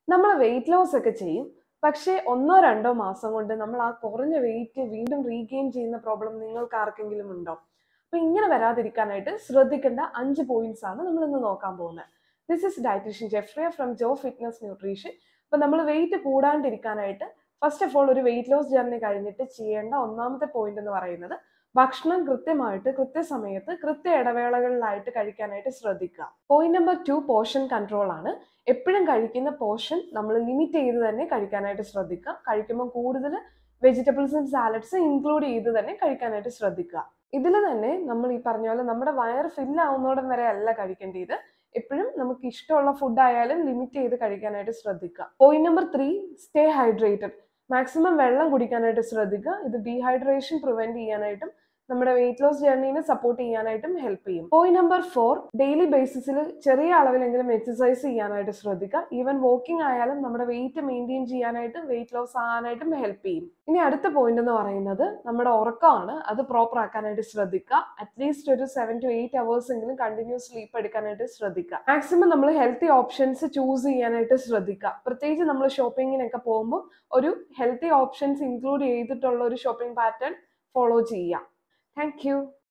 നമ്മൾ weight loss ഒക്കെ ചെയ്യും പക്ഷേ ഒന്നോ രണ്ടോ മാസം കൊണ്ട് നമ്മൾ ആ കുറഞ്ഞ വെയിറ്റ് വീണ്ടും റീഗെയിൻ ചെയ്യുന്ന പ്രോബ്ലം നിങ്ങൾക്ക് ആർക്കെങ്കിലും ഉണ്ടോ അപ്പൊ ഇങ്ങനെ വരാതിരിക്കാനായിട്ട് ശ്രദ്ധിക്കേണ്ട അഞ്ച് പോയിന്റ്സ് ആണ് നമ്മൾ ഇന്ന് നോക്കാൻ പോകുന്നത് ദിസ് ഇസ് ഡയറ്റീഷ്യൻ ജെഫ്രിയ ഫ്രം ജോ ഫിറ്റ്നസ് ന്യൂട്രീഷൻ അപ്പൊ നമ്മൾ വെയിറ്റ് കൂടാണ്ടിരിക്കാനായിട്ട് ഫസ്റ്റ് ഓഫ് ഓൾ ഒരു വെയിറ്റ് ലോസ് ജേർണി കഴിഞ്ഞിട്ട് ചെയ്യേണ്ട ഒന്നാമത്തെ പോയിന്റ് എന്ന് പറയുന്നത് ഭക്ഷണം കൃത്യമായിട്ട് കൃത്യസമയത്ത് കൃത്യ ഇടവേളകളിലായിട്ട് കഴിക്കാനായിട്ട് ശ്രദ്ധിക്കുക point number two portion control ആണ് എപ്പോഴും കഴിക്കുന്ന പോർഷൻ നമ്മൾ ലിമിറ്റ് ചെയ്ത് തന്നെ കഴിക്കാനായിട്ട് ശ്രദ്ധിക്കുക കഴിക്കുമ്പോൾ കൂടുതൽ വെജിറ്റബിൾസും സാലഡ്സ് ഇൻക്ലൂഡ് ചെയ്ത് തന്നെ കഴിക്കാനായിട്ട് ശ്രദ്ധിക്കുക ഇതിൽ തന്നെ നമ്മൾ ഈ പറഞ്ഞ പോലെ നമ്മുടെ വയറ് ഫില്ല് ആവുന്നോടം വരെ അല്ല കഴിക്കേണ്ടത് എപ്പോഴും നമുക്ക് ഇഷ്ടമുള്ള ഫുഡ് ആയാലും ലിമിറ്റ് ചെയ്ത് കഴിക്കാനായിട്ട് ശ്രദ്ധിക്കുക point number three stay hydrated maximum വെള്ളം കുടിക്കാനായിട്ട് ശ്രദ്ധിക്കുക ഇത് ഡീഹൈഡ്രേഷൻ പ്രിവെന്റ് ചെയ്യാനായിട്ടും നമ്മുടെ വെയിറ്റ് ലോസ് ജേർണീനെ സപ്പോർട്ട് ചെയ്യാനായിട്ടും ഹെൽപ്പ് ചെയ്യും പോയിന്റ് നമ്പർ ഫോർ ഡെയിലി ബേസിസിൽ ചെറിയ അളവിലെങ്കിലും എക്സസൈസ് ചെയ്യാനായിട്ട് ശ്രദ്ധിക്കുക ഈവൻ വാക്കിംഗ് ആയാലും നമ്മുടെ വെയിറ്റ് മെയിൻറ്റെയിൻ ചെയ്യാനായിട്ടും വെയിറ്റ് ലോസ് ആകാനായിട്ടും ഹെൽപ്പ് ചെയ്യും ഇനി അടുത്ത പോയിന്റ് എന്ന് പറയുന്നത് നമ്മുടെ ഉറക്കമാണ് അത് പ്രോപ്പർ ആക്കാനായിട്ട് ശ്രദ്ധിക്കുക അറ്റ്ലീസ്റ്റ് ഒരു സെവൻ ടു എയ്റ്റ് അവേഴ്സ് എങ്കിലും കണ്ടിന്യൂസ് സ്ലീപ്പ് എടുക്കാനായിട്ട് ശ്രദ്ധിക്കുക മാക്സിമം നമ്മൾ ഹെൽത്തി ഓപ്ഷൻസ് ചൂസ് ചെയ്യാനായിട്ട് ശ്രദ്ധിക്കുക പ്രത്യേകിച്ച് നമ്മൾ ഷോപ്പിങ്ങിനൊക്കെ പോകുമ്പോൾ ഒരു ഹെൽത്തി ഓപ്ഷൻസ് ഇൻക്ലൂഡ് ചെയ്തിട്ടുള്ള ഒരു ഷോപ്പിംഗ് പാറ്റേൺ ഫോളോ ചെയ്യുക Thank you.